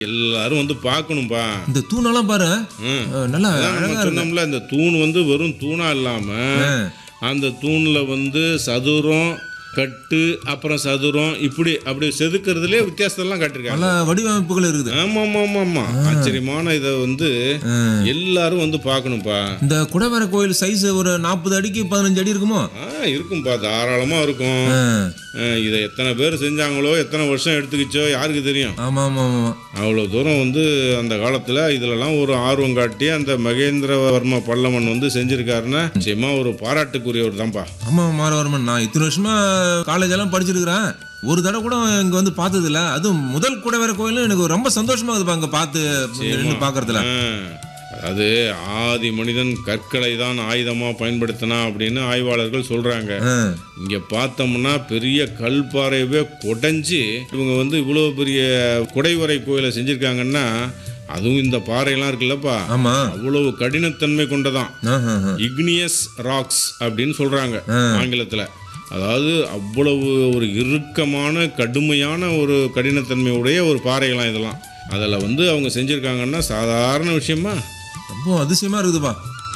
எல்லாரும் வந்து பார்க்கணும்பா இந்த தூணெல்லாம் பாரு ம். அஹ், நல்லா அதான் நம்ம அழகா இருக்கு சொன்னோம்ல இந்த தூண் வந்து வெறும் தூணா இல்லாம அந்த தூண்ல வந்து சதுரம் கட்டு அப்புறம் சதுரம் இப்படி அப்படி செதுக்கிறதுலே வித்தியாசத்தெல்லாம் காட்டிருக்காங்க பல வடிவமைப்புகள் இருக்குது ஆமா ஆமா ஆமா ஆமா ஆச்சரியமான இதை வந்து அஹ், எல்லாரும் வந்து பார்க்கணும்ப்பா இந்த குடவரை கோயில் சைஸ் ஒரு நாற்பது அடிக்கு பதினஞ்சு அடி இருக்குமோ ஆ இருக்கும்பா தாராளமா இருக்கும் அஹ், அஹ், இதை எத்தனை பேர் செஞ்சாங்களோ எத்தனை வருஷம் எடுத்துக்கிச்சோ யாருக்கு தெரியும் ஆமா ஆமா ஆமா அவ்வளோ தூரம் வந்து அந்த காலத்தில் இதிலலாம் ஒரு ஆர்வம் காட்டி அந்த மகேந்திரவர்ம பல்லவன் வந்து செஞ்சிருக்காருன்னா நிச்சயமா ஒரு பாராட்டுக்குரியவர் தான்ப்பா ஆமா மாரவர்மன் நான் இத்தனை வருஷமா காலேஜ் எல்லாம் படிச்சிருக்கிறேன் ஒரு தடவை கூட இங்க வந்து பார்த்தது இல்ல அதுவும் முதல் குடவரை கோயிலும் எனக்கு ரொம்ப சந்தோஷமா இருக்குப்பா அங்க பார்த்து நின்று பார்க்கறதுல ஆ, அதாவது ஆதி மனிதன் கற்களை தான் ஆயுதமாக பயன்படுத்தினா அப்படின்னு ஆய்வாளர்கள் சொல்கிறாங்க அஹ், இங்கே பார்த்தோம்னா பெரிய கல்பாறையவே குடைஞ்சி இவங்க வந்து இவ்வளோ பெரிய குடைவரை கோயிலை செஞ்சுருக்காங்கன்னா அதுவும் இந்த பாறையெல்லாம் இருக்குல்லப்பா ஆமா அவ்வளவு கடினத்தன்மை கொண்டதான் அஹ், அஹ், அஹ். இக்னியஸ் ராக்ஸ் அப்படின்னு சொல்றாங்க ஆ. ஆங்கிலத்தில் அதாவது அவ்வளவு ஒரு இறுக்கமான கடுமையான ஒரு கடினத்தன்மை உடைய ஒரு பாறைகளாம் இதெல்லாம் அதில் வந்து அவங்க செஞ்சுருக்காங்கன்னா சாதாரண விஷயமா ரொம்ப அதிசயமா இருக்குதுப்பா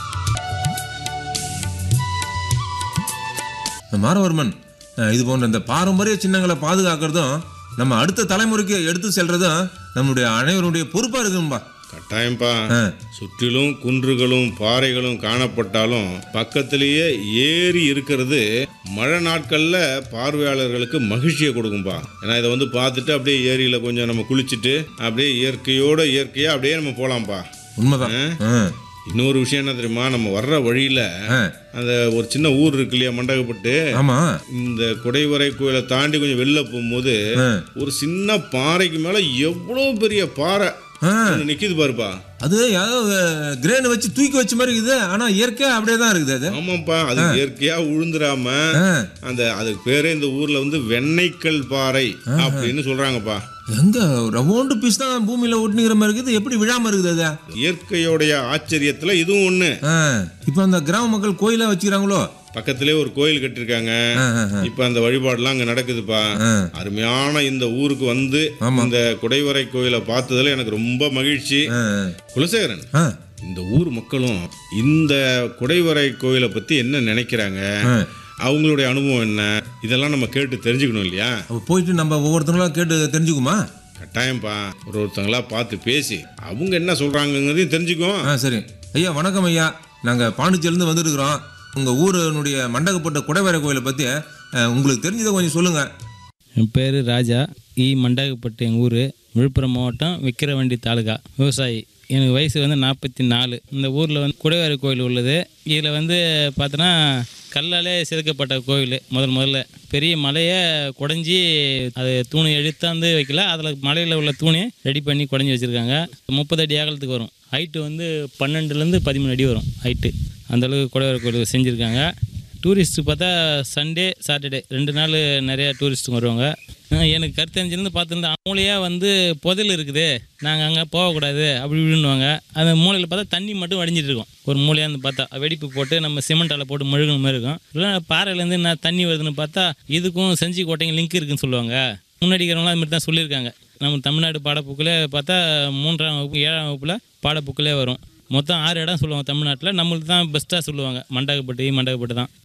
இந்த மாரவர்மன் அஹ், இது போன்ற இந்த பாரம்பரிய சின்னங்களை பாதுகாக்கிறதும் நம்ம அடுத்த தலைமுறைக்கு எடுத்து செல்றதும் நம்மளுடைய அனைவருடைய பொறுப்பா இருக்கும்பா கட்டாயம்ப்பா அஹ், சுற்றிலும் குன்றுகளும் பாறைகளும் காணப்பட்டாலும் பக்கத்திலேயே ஏரி இருக்கிறது மழை நாட்களில் பார்வையாளர்களுக்கு மகிழ்ச்சியை கொடுக்கும்பா ஏன்னா இதை வந்து பார்த்துட்டு அப்படியே ஏரியில் கொஞ்சம் நம்ம குளிச்சுட்டு அப்படியே இயற்கையோட இயற்கையாக அப்படியே நம்ம போகலாம்ப்பா உண்மைதான் அஹ், இன்னொரு விஷயம் என்ன தெரியுமா நம்ம வர்ற வழியில அஹ், அந்த ஒரு சின்ன ஊர் இருக்கு இல்லையா மண்டகப்பட்டு ஆமா இந்த குடைவரை கோயிலை தாண்டி கொஞ்சம் வெளில போகும்போது அஹ், ஒரு சின்ன பாறைக்கு மேல எவ்வளோ பெரிய பாறை அஹ். ஒண்ணு நிக்குது பாருப்பா அது யாரோ கிரேன் வச்சு தூக்கி வச்ச மாதிரி இருக்குது ஆனா இயற்கையா அப்படியே தான் இருக்குது அது ஆமாப்பா அது இயற்கையா உழுந்துராம அஹ், அந்த அதுக்கு பேரே இந்த ஊர்ல வந்து வெண்ணெய்க்கல் பாறை அப்படின்னு சொல்றாங்கப்பா எங்க ரவுண்டு பீஸ் தான் பூமியில ஒட்டுனுங்கிற மாதிரி இருக்குது எப்படி விழாம இருக்குது அது இயற்கையோடைய ஆச்சரியத்துல இதுவும் ஒண்ணு அஹ், இப்போ அந்த கிராம மக்கள் கோயிலா வச்சுக்கிறாங்களோ பக்கத்திலே ஒரு கோயில் கட்டிருக்காங்க அஹ், அஹ், இப்ப அந்த வழிபாடுலாம் அங்க நடக்குதுப்பா அஹ். அருமையான இந்த ஊருக்கு வந்து ஆமா. இந்த குடைவரை கோயிலை பார்த்ததுல எனக்கு ரொம்ப மகிழ்ச்சி அஹ், குலசேகரன் அஹ், இந்த ஊர் மக்களும் இந்த குடைவரை கோயிலை பத்தி என்ன நினைக்கிறாங்க அஹ். அவங்களுடைய அனுபவம் என்ன இதெல்லாம் நம்ம கேட்டு தெரிஞ்சுக்கணும் இல்லையா அப்ப போயிட்டு நம்ம ஒவ்வொருத்தங்களா கேட்டு தெரிஞ்சுக்குமா கட்டாயம்ப்பா ஒரு ஒருத்தங்களா பார்த்து பேசி அவங்க என்ன சொல்றாங்கங்கிறதையும் தெரிஞ்சுக்குவோம் ஆ சரி ஐயா வணக்கம் ஐயா நாங்கள் பாண்டிச்சேரிலேருந்து வந்துருக்குறோம் உங்கள் ஊருனுடைய மண்டகப்பட்ட குடைவரை கோயிலை பற்றி அஹ், உங்களுக்கு தெரிஞ்சதை கொஞ்சம் சொல்லுங்கள் என் பேர் ராஜா இ மண்டகப்பட்டு எங்கள் ஊர் விழுப்புரம் மாவட்டம் விக்கிரவண்டி தாலுகா விவசாயி எனக்கு வயசு வந்து நாற்பத்தி நாலு இந்த ஊரில் வந்து குடைவரை கோயில் உள்ளது இதில் வந்து பார்த்தோன்னா கல்லாலே செதுக்கப்பட்ட கோயில் முதல் முதல்ல பெரிய மலையை குடஞ்சி அது தூணை எடுத்தாந்து வைக்கல அதில் மலையில் உள்ள தூணை ரெடி பண்ணி குடஞ்சி வச்சுருக்காங்க முப்பது அடி அகலத்துக்கு வரும் ஹைட்டு வந்து பன்னெண்டுலேருந்து பதிமூணு அடி வரும் ஹைட்டு அந்தளவுக்கு குடைவரை கோயில் செஞ்சுருக்காங்க டூரிஸ்ட்டு பார்த்தா சண்டே சாட்டர்டே ரெண்டு நாள் நிறையா டூரிஸ்ட்டுங்க வருவாங்க அஹ் எனக்கு கருத்தறிஞ்சிருந்து பார்த்துருந்தா மூலையாக வந்து புதையல் இருக்குது நாங்கள் அங்கே போகக்கூடாது அப்படி இப்படின்னுவாங்க அந்த மூலையில் பார்த்தா தண்ணி மட்டும் வடிஞ்சிட்டு இருக்கும் ஒரு மூலையாக இருந்து பார்த்தா வெடிப்பு போட்டு நம்ம சிமெண்டால் போட்டு மெழுகுன மாதிரி இருக்கும் இல்லை பாறையிலேருந்து என்ன தண்ணி வருதுன்னு பார்த்தா இதுக்கும் செஞ்சி கோட்டைங்க லிங்க் இருக்குன்னு சொல்லுவாங்க முன்னாடி இருக்கிறவங்களாம் அது மாதிரி தான் சொல்லியிருக்காங்க நம்ம தமிழ்நாடு பாடப்புக்கில் பார்த்தா மூன்றாம் வகுப்பு ஏழாம் வகுப்பில் பாடப்புக்கிலே வரும் மொத்தம் ஆறு இடம் சொல்லுவாங்க தமிழ்நாட்டில் நம்மளுக்கு தான் பெஸ்ட்டாக சொல்லுவாங்க மண்டகப்பட்டு மண்டகப்பட்டு தான்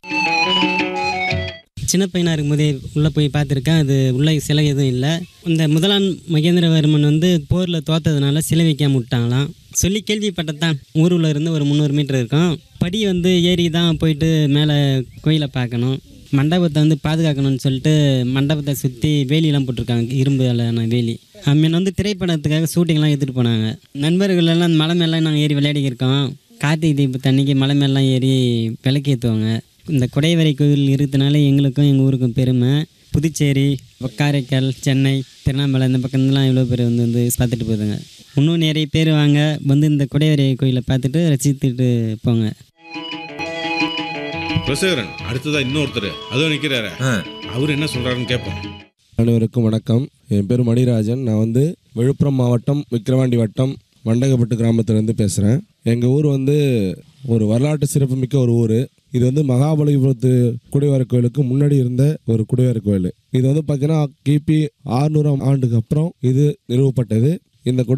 சின்ன பையனாக இருக்கும்போதே உள்ளே போய் பார்த்துருக்கேன் அது உள்ளே சிலை எதுவும் இல்லை இந்த முதலாம் மகேந்திரவர்மன் வந்து போரில் தோத்ததுனால சிலை வைக்காம விட்டாங்களாம் சொல்லி கேள்விப்பட்டதான் ஊருல இருந்து ஒரு முந்நூறு மீட்டர் இருக்கும் படி வந்து ஏறி தான் போயிட்டு மேலே கோயிலை பார்க்கணும் மண்டபத்தை வந்து பாதுகாக்கணும்னு சொல்லிட்டு மண்டபத்தை சுற்றி வேலியெல்லாம் போட்டிருக்காங்க இரும்புலான வேலி அம்மன் வந்து திரைப்படத்துக்காக ஷூட்டிங்லாம் எடுத்துகிட்டு போனாங்க நண்பர்கள் எல்லாம் மலை மேலாம் நாங்கள் ஏறி விளையாடிக்கிருக்கோம் கார்த்திகை தீபத்து அன்னைக்கு மலை மேலாம் ஏறி விளக்கேற்றுவாங்க இந்த குடைவரை கோவில் இருக்கிறதுனால எங்களுக்கும் எங்கள் ஊருக்கும் பெருமை புதுச்சேரி காரைக்கால் சென்னை திருவண்ணாமலை இந்த பக்கம்லாம் இவ்வளோ பேர் வந்து வந்து பார்த்துட்டு போகுதுங்க இன்னும் நிறைய பேர் வாங்க வந்து இந்த குடைவரை கோயிலை பார்த்துட்டு ரசித்துட்டு போங்க குலசேகரன் அடுத்ததா இன்னொருத்தர் அதுவும் நிக்கிறாரு ஆ அவர் என்ன சொல்றாருன்னு கேட்போம் அனைவருக்கும் வணக்கம் என் பேர் மணிராஜன் நான் வந்து விழுப்புரம் மாவட்டம் விக்கிரவாண்டி வட்டம் மண்டகப்பட்டு கிராமத்துலேருந்து பேசுகிறேன் எங்கள் ஊர் வந்து ஒரு வரலாற்று சிறப்புமிக்க ஒரு ஊர் இது வந்து மகாபலிபுரத்து குடிவார கோயிலுக்கு முன்னாடி இருந்த ஒரு குடிவார கோயில் இது வந்து பார்த்தீங்கன்னா கிபி ஆறுநூறாம் ஆண்டுக்கு அப்புறம் இது நிறுவப்பட்டது இந்த